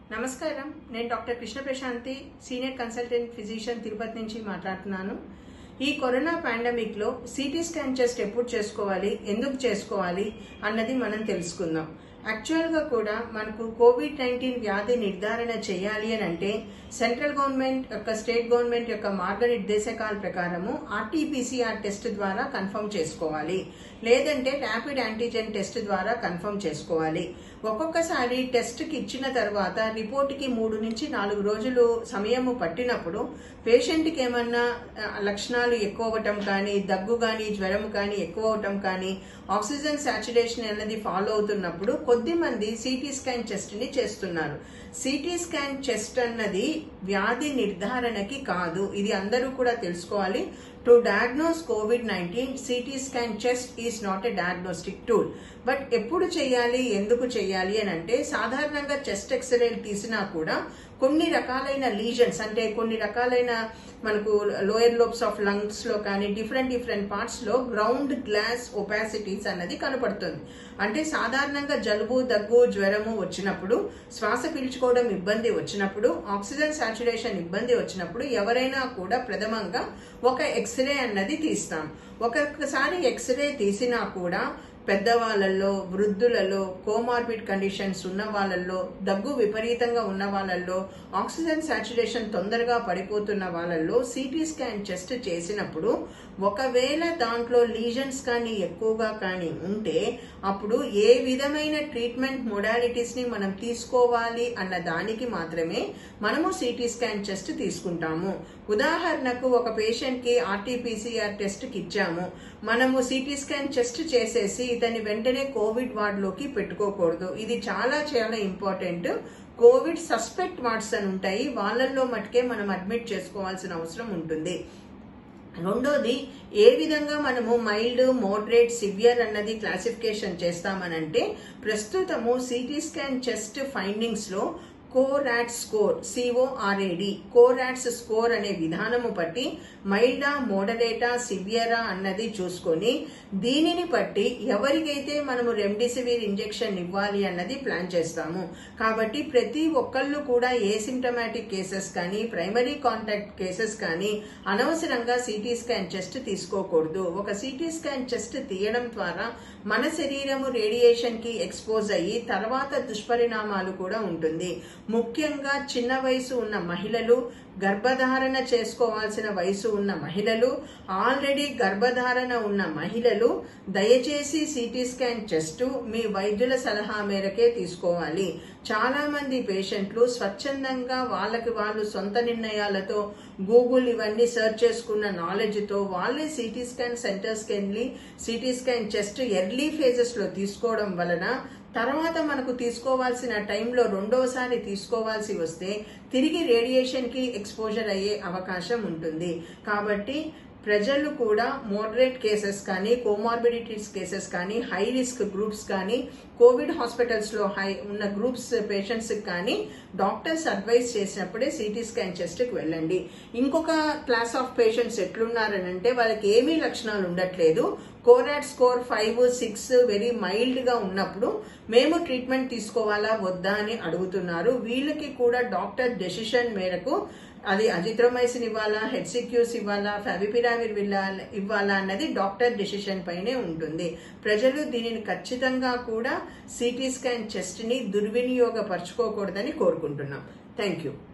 నమస్కారం నేను doctor Krishna Prashanthi senior consultant physician Tirupati నుంచి మాట్లాడుతున్నాను ఈ కరోనా పాండమిక్ లో సిటీ స్కాన్ చెస్ట్ ఎప్పుడు చేసుకోవాలి ఎందుకు చేసుకోవాలి అన్నది మనం తెలుసుకుందాం యాక్చువల్ గా కూడా మనకు కోవిడ్ నైన్టీన్ వ్యాధి నిర్ధారణ చేయాలి అని అంటే సెంట్రల్ గవర్నమెంట్ యొక్క స్టేట్ గవర్నమెంట్ యొక్క మార్గనిర్దేశకాల ప్రకారము ఆర్టీపీసీఆర్ టెస్ట్ ద్వారా కన్ఫర్మ్ చేసుకోవాలి లేదంటే ర్యాపిడ్ యాంటీజెన్ టెస్ట్ ద్వారా కన్ఫర్మ్ చేసుకోవాలి ఒక్కొక్కసారి టెస్ట్కి ఇచ్చిన తర్వాత రిపోర్ట్కి మూడు నుంచి నాలుగు రోజులు సమయము పట్టినప్పుడు పేషెంట్కి ఏమన్నా ఆ, లక్షణాలు ఎక్కువ అవ్వటం కానీ దగ్గు కానీ జ్వరం కానీ ఎక్కువ అవటం కానీ ఆక్సిజన్ సాచురేషన్ అన్నది ఫాలో అవుతున్నప్పుడు కొద్ది మంది సిటీ స్కాన్ చెస్ట్ ని చేస్తున్నారు సిటీ స్కాన్ చెస్ట్ అన్నది వ్యాధి నిర్ధారణకి కాదు ఇది అందరూ కూడా తెలుసుకోవాలి to diagnose Covid nineteen CT scan chest is not a diagnostic tool but ఎప్పుడు చేయాలి ఎందుకు చేయాలి అని అంటే సాధారణంగా చెస్ట్ ఎక్స్రేలు తీసినా కూడా కొన్ని రకాలైన లీజన్స్ అంటే కొన్ని రకాలైన మనకు లోయర్ లోబ్స్ ఆఫ్ లంగ్స్ లో కానీ డిఫరెంట్ డిఫరెంట్ పార్ట్స్ లో గ్రౌండ్ గ్లాస్ ఒపాసిటీస్ అన్నది కనపడుతుంది అంటే సాధారణంగా జలుబు దగ్గు జ్వరము వచ్చినప్పుడు శ్వాస పీల్చుకోవడం ఇబ్బంది వచ్చినప్పుడు ఆక్సిజన్ సాచురేషన్ ఇబ్బంది వచ్చినప్పుడు ఎవరైనా కూడా ప్రథమంగా ఒక ఎక్స్రే అన్నది తీస్తాం ఒక్కొక్కసారి ఎక్స్రే తీసినా కూడా పెద్దవాళ్ళల్లో వృద్ధులలో కోమార్బిడ్ కండిషన్స్ ఉన్న వాళ్ళల్లో దగ్గు విపరీతంగా ఉన్న వాళ్ళల్లో ఆక్సిజన్ సాచురేషన్ తొందరగా పడిపోతున్న వాళ్ళల్లో సిటీ స్కాన్ చెస్ట్ చేసినప్పుడు ఒకవేళ దాంట్లో లీజన్స్ కానీ ఎక్కువగా కానీ ఉంటే అప్పుడు ఏ విధమైన ట్రీట్మెంట్ మొడాలిటీస్ ని మనం తీసుకోవాలి అన్న దానికి మాత్రమే మనము సిటీ స్కాన్ చెస్ట్ తీసుకుంటాము ఉదాహరణకు ఒక పేషెంట్ కి ఆర్టీపీసీఆర్ టెస్ట్ కి ఇచ్చాము మనము సిటీ స్కాన్ చెస్ట్ చేసేసి ఇతన్ని వెంటనే కోవిడ్ వార్డ్ లోకి పెట్టుకోకూడదు ఇది చాలా చాలా ఇంపార్టెంట్ కోవిడ్ సస్పెక్ట్ వార్డ్స్ అని ఉంటాయి వాళ్ళల్లో మటుకే మనం అడ్మిట్ చేసుకోవాల్సిన అవసరం ఉంటుంది రెండోది ఏ విధంగా మనము మైల్డ్ మోడరేట్ సివియర్ అన్నది క్లాసిఫికేషన్ చేస్తామనంటే ప్రస్తుతము సిటీ స్కాన్ చెస్ట్ ఫైండింగ్స్ లో కోరాట్ స్కోర్ సిఓఆర్ఏడి కోరాట్స్ స్కోర్ అనే విధానము బట్టి మైల్డా మోడరేటా సివియరా అన్నది చూసుకొని దీనిని బట్టి ఎవరికైతే మనము రెమ్డెసివిర్ ఇంజెక్షన్ ఇవ్వాలి అన్నది ప్లాన్ చేస్తాము కాబట్టి ప్రతి ఒక్కళ్ళు కూడా ఏసిమ్టమాటిక్ కేసెస్ కానీ ప్రైమరీ కాంటాక్ట్ కేసెస్ కానీ అనవసరంగా సిటీ స్కాన్ చెస్ట్ తీసుకోకూడదు ఒక సిటీ స్కాన్ చెస్ట్ తీయడం ద్వారా మన శరీరము రేడియేషన్ కి ఎక్స్పోజ్ అయ్యి తర్వాత దుష్పరిణామాలు కూడా ఉంటుంది ముఖ్యంగా చిన్న వయసు ఉన్న మహిళలు గర్భధారణ చేసుకోవాల్సిన వయసు ఉన్న మహిళలు ఆల్రెడీ గర్భధారణ ఉన్న మహిళలు దయచేసి సిటీ స్కాన్ చెస్ట్ మీ వైద్యుల సలహా మేరకే తీసుకోవాలి చాలా మంది పేషెంట్లు స్వచ్ఛందంగా వాళ్ళకి వాళ్ళు సొంత నిర్ణయాలతో గూగుల్ ఇవన్నీ సెర్చ్ చేసుకున్న నాలెడ్జ్ తో వాళ్ళే సిటీ స్కాన్ సెంటర్స్కి వెళ్ళి CT scan chest early phases లో తీసుకోవడం వలన తర్వాత మనకు తీసుకోవాల్సిన టైంలో రెండోసారి తీసుకోవాల్సి వస్తే తిరిగి రేడియేషన్ కి ఎక్స్పోజర్ అయ్యే అవకాశం ఉంటుంది కాబట్టి ప్రజలు కూడా మోడరేట్ కేసెస్ కానీ కోమార్బిడిటీస్ కేసెస్ కానీ హై రిస్క్ గ్రూప్స్ కానీ కోవిడ్ హాస్పిటల్స్ లో హై ఉన్న గ్రూప్స్ పేషెంట్స్ కానీ డాక్టర్స్ అడ్వైస్ చేసినప్పుడే సిటీ స్కాన్ చెస్ట్ కి వెళ్ళండి ఇంకొక క్లాస్ ఆఫ్ పేషెంట్స్ ఎట్లున్నారనంటే వాళ్ళకి ఏమీ లక్షణాలు ఉండట్లేదు CORADS score five six very mild గా ఉన్నప్పుడు మేము ట్రీట్మెంట్ తీసుకోవాలా వద్దా అని అడుగుతున్నారు వీళ్ళకి కూడా డాక్టర్ డెసిషన్ మేరకు అది అజిత్రోమైసిన్ ఇవ్వాలా హెచ్సిక్యూస్ ఇవ్వాలా ఫెవిపిరావిర్ ఇవ్వాలా అన్నది డాక్టర్ డెసిషన్ పైనే ఉంటుంది ప్రజలు దీనిని ఖచ్చితంగా కూడా సిటీ స్కాన్ చెస్ట్ ని దుర్వినియోగపరచుకోకూడదని కోరుకుంటున్నాం థ్యాంక్ యూ